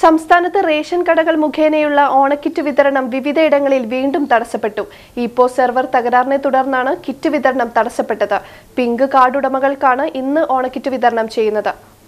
സംസ്ഥാനത്ത് റേഷൻ കടകൾ മുഖേനയുള്ള ഓണക്കിറ്റ് വിതരണം വിവിധയിടങ്ങളിൽ വീണ്ടും തടസ്സപ്പെട്ടു ഇപ്പോ സെർവർ തകരാറിനെ തുടർന്നാണ് കിറ്റ് വിതരണം തടസ്സപ്പെട്ടത് പിങ്ക് കാർഡ് ഉടമകൾക്കാണ് ഇന്ന് ഓണക്കിറ്റ് വിതരണം ചെയ്യുന്നത്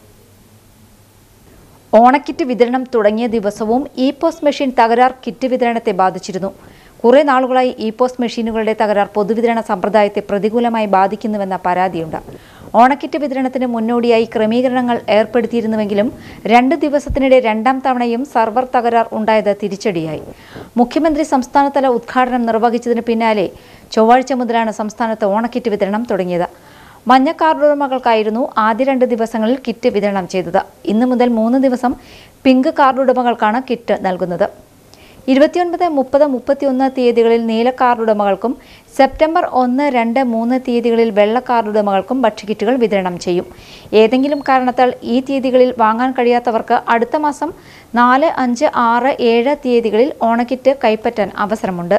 ഓണക്കിറ്റ് വിതരണം തുടങ്ങിയ ദിവസവും ഇ പോസ്റ്റ് മെഷീൻ തകരാർ കിറ്റ് വിതരണത്തെ ബാധിച്ചിരുന്നു കുറെ നാളുകളായി ഇ പോസ്റ്റ് മെഷീനുകളുടെ തകരാർ പൊതുവിതരണ സമ്പ്രദായത്തെ പ്രതികൂലമായി ബാധിക്കുന്നുവെന്ന പരാതിയുണ്ട് ഓണക്കിറ്റ് വിതരണത്തിന് മുന്നോടിയായി ക്രമീകരണങ്ങൾ ഏർപ്പെടുത്തിയിരുന്നുവെങ്കിലും രണ്ട് ദിവസത്തിനിടെ രണ്ടാം തവണയും സർവർ തകരാർ ഉണ്ടായത് തിരിച്ചടിയായി മുഖ്യമന്ത്രി സംസ്ഥാനതല ഉദ്ഘാടനം നിർവഹിച്ചതിന് പിന്നാലെ ചൊവ്വാഴ്ച മുതലാണ് സംസ്ഥാനത്ത് ഓണക്കിറ്റ് വിതരണം തുടങ്ങിയത് മഞ്ഞ കാർഡ് ഉടമകൾക്കായിരുന്നു ആദ്യ രണ്ട് ദിവസങ്ങളിൽ കിറ്റ് വിതരണം ചെയ്തത് ഇന്ന് മുതൽ മൂന്ന് ദിവസം പിങ്ക് കാർഡ് ഉടമകൾക്കാണ് കിറ്റ് നൽകുന്നത് ഇരുപത്തിയൊൻപത് മുപ്പത് മുപ്പത്തിയൊന്ന് തീയതികളിൽ നീല കാർഡ് ഉടമകൾക്കും സെപ്റ്റംബർ ഒന്ന് രണ്ട് മൂന്ന് തീയതികളിൽ വെള്ള കാർഡ് ഉടമകൾക്കും ഭക്ഷ്യക്കിറ്റുകൾ വിതരണം ചെയ്യും ഏതെങ്കിലും കാരണത്താൽ ഈ തീയതികളിൽ വാങ്ങാൻ കഴിയാത്തവർക്ക് അടുത്ത മാസം നാല് അഞ്ച് ആറ് ഏഴ് തീയതികളിൽ ഓണക്കിറ്റ് കൈപ്പറ്റാൻ അവസരമുണ്ട്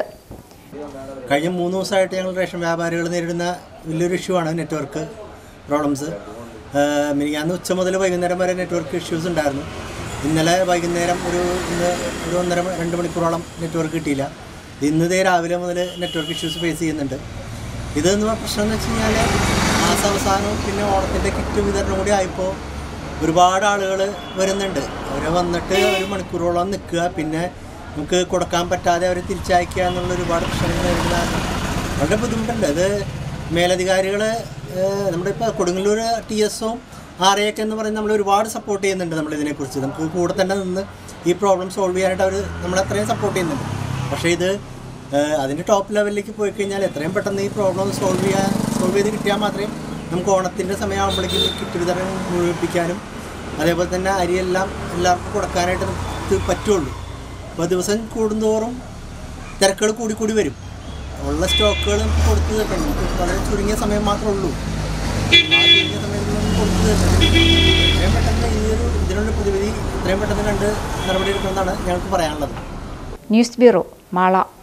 കഴിഞ്ഞ മൂന്ന് ദിവസമായിട്ട് ഞങ്ങൾ റേഷൻ വ്യാപാരികൾ നേരിടുന്ന വലിയൊരു ഇഷ്യൂ ആണ് നെറ്റ്വർക്ക് പ്രോബ്ലംസ് മിനിഞ്ഞാന്ന് ഉച്ച മുതൽ വൈകുന്നേരം വരെ നെറ്റ്വർക്ക് ഇഷ്യൂസ് ഉണ്ടായിരുന്നു ഇന്നലെ വൈകുന്നേരം ഒരു ഇന്ന് ഒരു ഒന്നര മ- രണ്ട് മണിക്കൂറോളം നെറ്റ്വർക്ക് കിട്ടിയില്ല ഇന്ന് ദേ രാവിലെ മുതൽ നെറ്റ്വർക്ക് ഇഷ്യൂസ് ഫേസ് ചെയ്യുന്നുണ്ട് ഇതെന്ന് പറഞ്ഞ പ്രശ്നം എന്ന് വെച്ച് കഴിഞ്ഞാൽ മാസാവസാനവും പിന്നെ ഓണത്തിൻ്റെ കിറ്റ് വിതരണം കൂടി ആയപ്പോൾ ഒരുപാട് ആളുകൾ വരുന്നുണ്ട് അവർ വന്നിട്ട് ഒരു മണിക്കൂറോളം നിൽക്കുക പിന്നെ നമുക്ക് കൊടുക്കാൻ പറ്റാതെ അവർ തിരിച്ചയക്കുക എന്നുള്ള ഒരുപാട് പ്രശ്നങ്ങൾ നേരിടുന്ന വളരെ ബുദ്ധിമുട്ടുണ്ട് അത് മേലധികാരികൾ നമ്മുടെ ഇപ്പോൾ കൊടുങ്ങല്ലൂർ ടി എസും ആർ എ ഒക്കെ എന്ന് പറയുന്നത് നമ്മൾ ഒരുപാട് സപ്പോർട്ട് ചെയ്യുന്നുണ്ട് നമ്മൾ ഇതിനെക്കുറിച്ച് നമുക്ക് കൂടെ തന്നെ നിന്ന് ഈ പ്രോബ്ലം സോൾവ് ചെയ്യാനായിട്ട് അവർ നമ്മളത്രയും സപ്പോർട്ട് ചെയ്യുന്നുണ്ട് പക്ഷേ ഇത് ഏഹ് അതിൻ്റെ ടോപ്പ് ലെവലിലേക്ക് പോയി കഴിഞ്ഞാൽ എത്രയും പെട്ടെന്ന് ഈ പ്രോബ്ലം സോൾവ് ചെയ്യാൻ സോൾവ് ചെയ്ത് കിട്ടിയാൽ മാത്രമേ നമുക്ക് ഓണത്തിൻ്റെ സമയമാകുമ്പോഴേക്കും ഈ കിറ്റ് വിതരണം മുഴുവിപ്പിക്കാനും അതേപോലെ തന്നെ അരിയെല്ലാം എല്ലാവർക്കും കൊടുക്കാനായിട്ട് നമുക്ക് പറ്റുള്ളൂ അപ്പോൾ ദിവസം കൂടുന്തോറും തിരക്കുകൾ കൂടി കൂടി വരും ഉള്ള സ്റ്റോക്കുകൾ നമുക്ക് കൊടുത്തു തീർക്കണം നമുക്ക് വളരെ ചുരുങ്ങിയ സമയം മാത്രമേ ഉള്ളൂ ആ ചുരുങ്ങിയ സമയത്ത് നമുക്ക് കൊടുത്തു തീർക്കണം എത്രയും പെട്ടെന്ന് ഈ ഒരു ഇതിനുള്ള പ്രതിവിധി എത്രയും പെട്ടെന്ന് കണ്ട് നടപടിയെടുക്കണമെന്നാണ് ഞങ്ങൾക്ക് പറയാനുള്ളത് ന്യൂസ് ബ്യൂറോ മാള